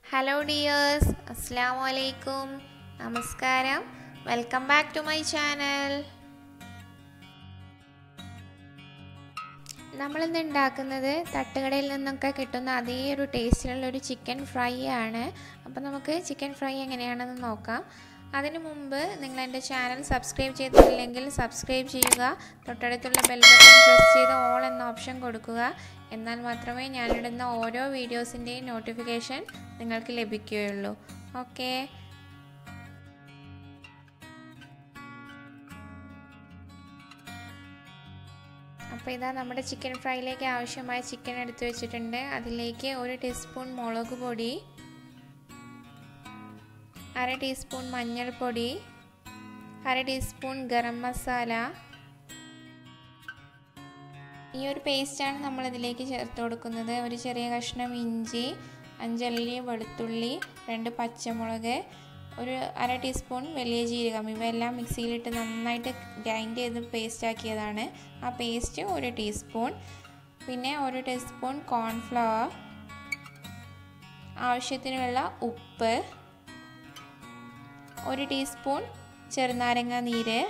hello dears അസ്സാം വലൈക്കും നമസ്കാരം welcome back to my channel നമ്മളിന്ന് ഉണ്ടാക്കുന്നത് തട്ടുകടയിൽ നിന്നൊക്കെ കിട്ടുന്ന അതേ ഒരു ടേസ്റ്റിലുള്ള ഒരു ചിക്കൻ ഫ്രൈ ആണ് അപ്പോൾ നമുക്ക് ചിക്കൻ ഫ്രൈ എങ്ങനെയാണെന്ന് നോക്കാം അതിനു മുമ്പ് നിങ്ങൾ എൻ്റെ ചാനൽ സബ്സ്ക്രൈബ് ചെയ്തിട്ടില്ലെങ്കിൽ സബ്സ്ക്രൈബ് ചെയ്യുക തൊട്ടടുത്തുള്ള ബെൽ ബട്ടൺ പ്രസ് ചെയ്ത് ഓൾ എന്ന ഓപ്ഷൻ കൊടുക്കുക എന്നാൽ മാത്രമേ ഞാനിടുന്ന ഓരോ വീഡിയോസിൻ്റെയും നോട്ടിഫിക്കേഷൻ നിങ്ങൾക്ക് ലഭിക്കുകയുള്ളൂ ഓക്കേ അപ്പോൾ ഇതാ നമ്മുടെ ചിക്കൻ ഫ്രൈയിലേക്ക് ആവശ്യമായ ചിക്കൻ എടുത്തു വെച്ചിട്ടുണ്ട് അതിലേക്ക് ഒരു ടീസ്പൂൺ മുളക് പൊടി അര ടീസ്പൂൺ മഞ്ഞൾപ്പൊടി അര ടീസ്പൂൺ ഗരം മസാല ഈ ഒരു പേസ്റ്റാണ് നമ്മൾ ഇതിലേക്ക് ചേർത്ത് കൊടുക്കുന്നത് ഒരു ചെറിയ കഷ്ണം ഇഞ്ചി അഞ്ചല്ലി വെളുത്തുള്ളി രണ്ട് പച്ചമുളക് ഒരു അര ടീസ്പൂൺ വലിയ ജീരകം ഇവയെല്ലാം മിക്സിയിലിട്ട് നന്നായിട്ട് ഗ്രൈൻഡ് ചെയ്ത് പേസ്റ്റ് ആക്കിയതാണ് ആ പേസ്റ്റ് ഒരു ടീസ്പൂൺ പിന്നെ ഒരു ടീസ്പൂൺ കോൺഫ്ലവർ ആവശ്യത്തിനുള്ള ഉപ്പ് ഒരു ടീസ്പൂൺ ചെറുനാരങ്ങ നീര്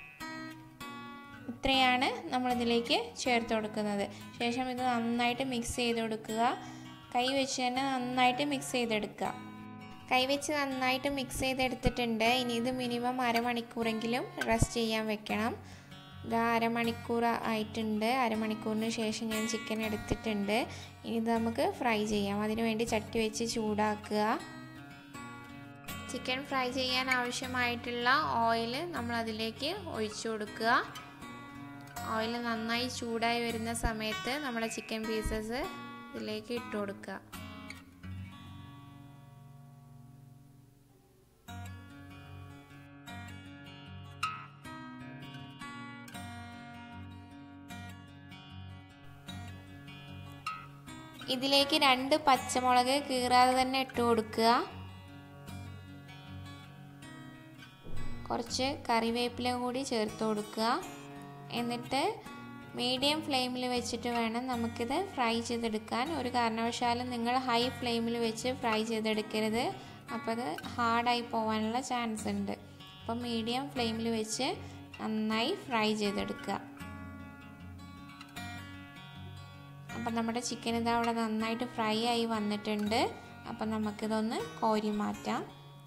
ഇത്രയാണ് നമ്മളിതിലേക്ക് ചേർത്ത് കൊടുക്കുന്നത് ശേഷം ഇത് നന്നായിട്ട് മിക്സ് ചെയ്ത് കൊടുക്കുക കൈ വെച്ച് തന്നെ നന്നായിട്ട് മിക്സ് ചെയ്തെടുക്കുക കൈ വെച്ച് നന്നായിട്ട് മിക്സ് ചെയ്തെടുത്തിട്ടുണ്ട് ഇനി ഇത് മിനിമം അരമണിക്കൂറെങ്കിലും റെസ്റ്റ് ചെയ്യാൻ വെക്കണം ഇത് അരമണിക്കൂർ ആയിട്ടുണ്ട് അരമണിക്കൂറിന് ശേഷം ഞാൻ ചിക്കൻ എടുത്തിട്ടുണ്ട് ഇനി ഇത് നമുക്ക് ഫ്രൈ ചെയ്യാം അതിനു വേണ്ടി ചട്ടി വെച്ച് ചൂടാക്കുക ചിക്കൻ ഫ്രൈ ചെയ്യാൻ ആവശ്യമായിട്ടുള്ള ഓയിൽ നമ്മൾ അതിലേക്ക് ഒഴിച്ചു കൊടുക്കുക ഓയിൽ നന്നായി ചൂടായി വരുന്ന സമയത്ത് നമ്മുടെ ചിക്കൻ പീസസ് ഇതിലേക്ക് ഇട്ട് കൊടുക്കുക ഇതിലേക്ക് രണ്ട് പച്ചമുളക് കീറാതെ തന്നെ ഇട്ട് കൊടുക്കുക കുറച്ച് കറിവേപ്പില കൂടി ചേർത്ത് കൊടുക്കുക എന്നിട്ട് മീഡിയം ഫ്ലെയിമിൽ വെച്ചിട്ട് വേണം നമുക്കിത് ഫ്രൈ ചെയ്തെടുക്കാൻ ഒരു കാരണവശാലും നിങ്ങൾ ഹൈ ഫ്ലെയിമിൽ വെച്ച് ഫ്രൈ ചെയ്തെടുക്കരുത് അപ്പോൾ അത് ഹാർഡായി പോകാനുള്ള ചാൻസ് ഉണ്ട് അപ്പോൾ മീഡിയം ഫ്ലെയിമിൽ വെച്ച് നന്നായി ഫ്രൈ ചെയ്തെടുക്കുക അപ്പം നമ്മുടെ ചിക്കൻ ഇതാ അവിടെ നന്നായിട്ട് ഫ്രൈ ആയി വന്നിട്ടുണ്ട് അപ്പം നമുക്കിതൊന്ന് കോരി മാറ്റാം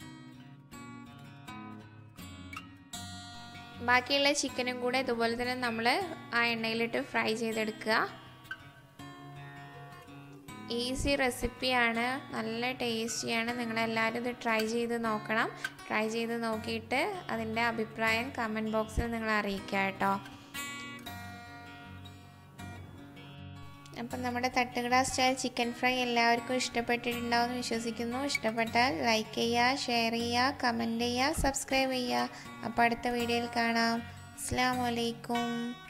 ബാക്കിയുള്ള ചിക്കനും കൂടെ ഇതുപോലെ തന്നെ നമ്മൾ ആ എണ്ണയിലിട്ട് ഫ്രൈ ചെയ്തെടുക്കുക ഈസി റെസിപ്പിയാണ് നല്ല ടേസ്റ്റിയാണ് നിങ്ങളെല്ലാവരും ഇത് ട്രൈ ചെയ്ത് നോക്കണം ട്രൈ ചെയ്ത് നോക്കിയിട്ട് അതിൻ്റെ അഭിപ്രായം കമൻറ്റ് ബോക്സിൽ നിങ്ങൾ അറിയിക്കുക കേട്ടോ അപ്പം നമ്മുടെ തട്ടുകട സ്റ്റൈൽ ചിക്കൻ ഫ്രൈ എല്ലാവർക്കും ഇഷ്ടപ്പെട്ടിട്ടുണ്ടാവുമെന്ന് വിശ്വസിക്കുന്നു ഇഷ്ടപ്പെട്ടാൽ ലൈക്ക് ചെയ്യുക ഷെയർ ചെയ്യുക കമൻറ്റ് ചെയ്യുക സബ്സ്ക്രൈബ് ചെയ്യുക അപ്പോൾ അടുത്ത വീഡിയോയിൽ കാണാം അസ്സാം വലൈക്കും